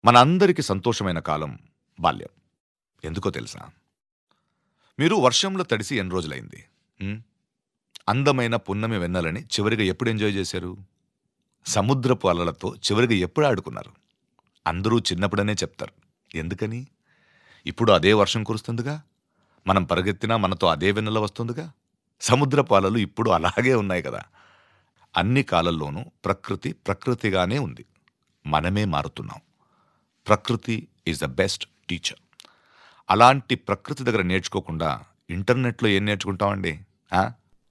మన అందరికీ సంతోషమైన కాలం బాల్యం ఎందుకో తెలుసా మీరు వర్షంలో తడిసి ఎన్ని రోజులైంది ఉం? అందమైన పున్నమి వెన్నెలని చివరిగా ఎప్పుడు ఎంజాయ్ చేశారు సముద్రపు అలలతో చివరిగా ఎప్పుడు ఆడుకున్నారు అందరూ చిన్నప్పుడనే చెప్తారు ఎందుకని ఇప్పుడు అదే వర్షం కురుస్తుందిగా మనం పరిగెత్తినా మనతో అదే వెన్నెల వస్తుందిగా సముద్రపు అలలు ఇప్పుడు అలాగే ఉన్నాయి కదా అన్ని కాలంలోనూ ప్రకృతి ప్రకృతిగానే ఉంది మనమే మారుతున్నాం ప్రకృతి ఈజ్ ద బెస్ట్ టీచర్ అలాంటి ప్రకృతి దగ్గర నేర్చుకోకుండా ఇంటర్నెట్లో ఏం నేర్చుకుంటామండి ఆ?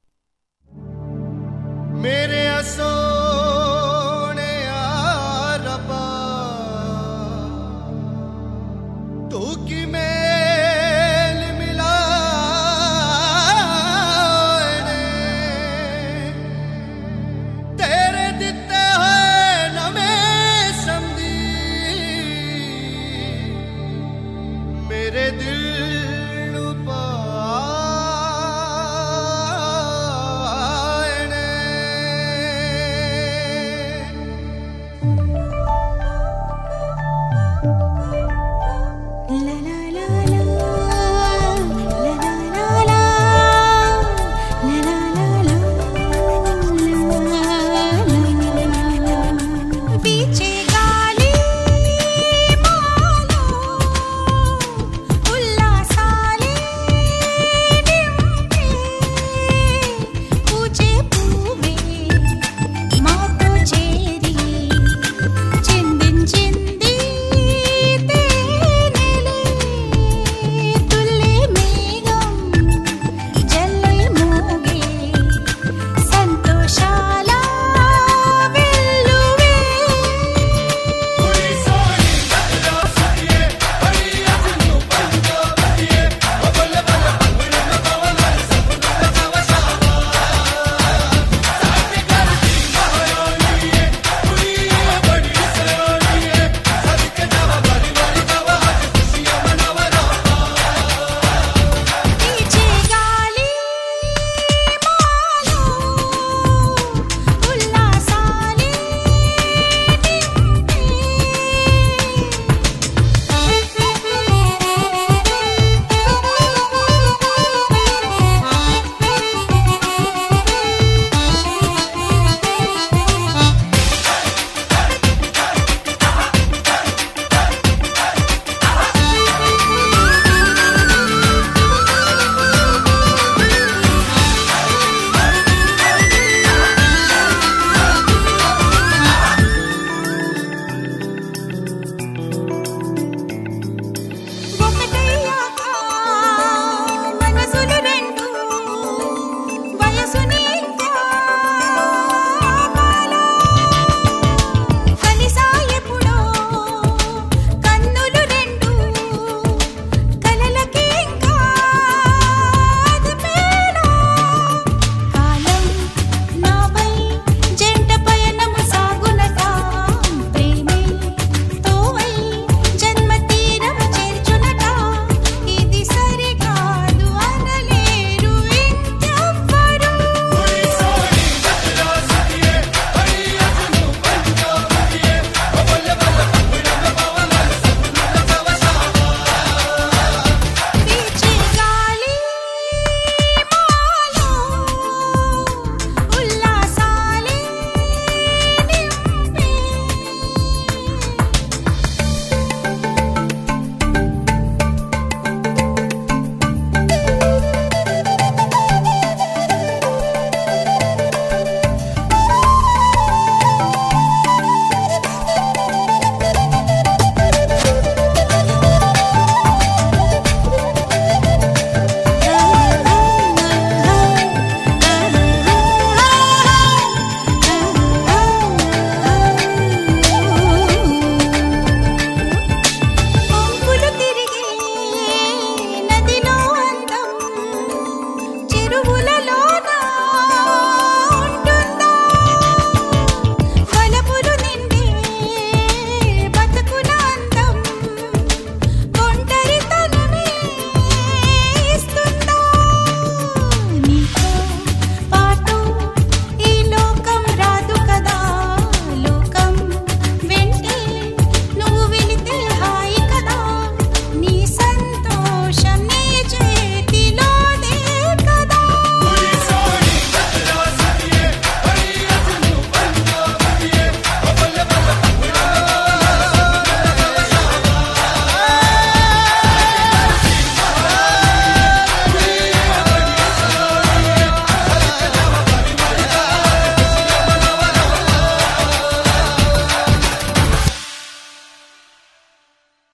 ਮੇਰੇ ਸੋਹਣਿਆ ਰੱਬਾ ਤੂੰ ਕੀ ਮੇਲ ਮਿਲਾਏ ਨੇ ਤੇਰੇ ਦਿੱਤੇ ਹੋਏ ਨਵੇਂ ਸੰਦੀ ਮੇਰੇ ਦਿਲ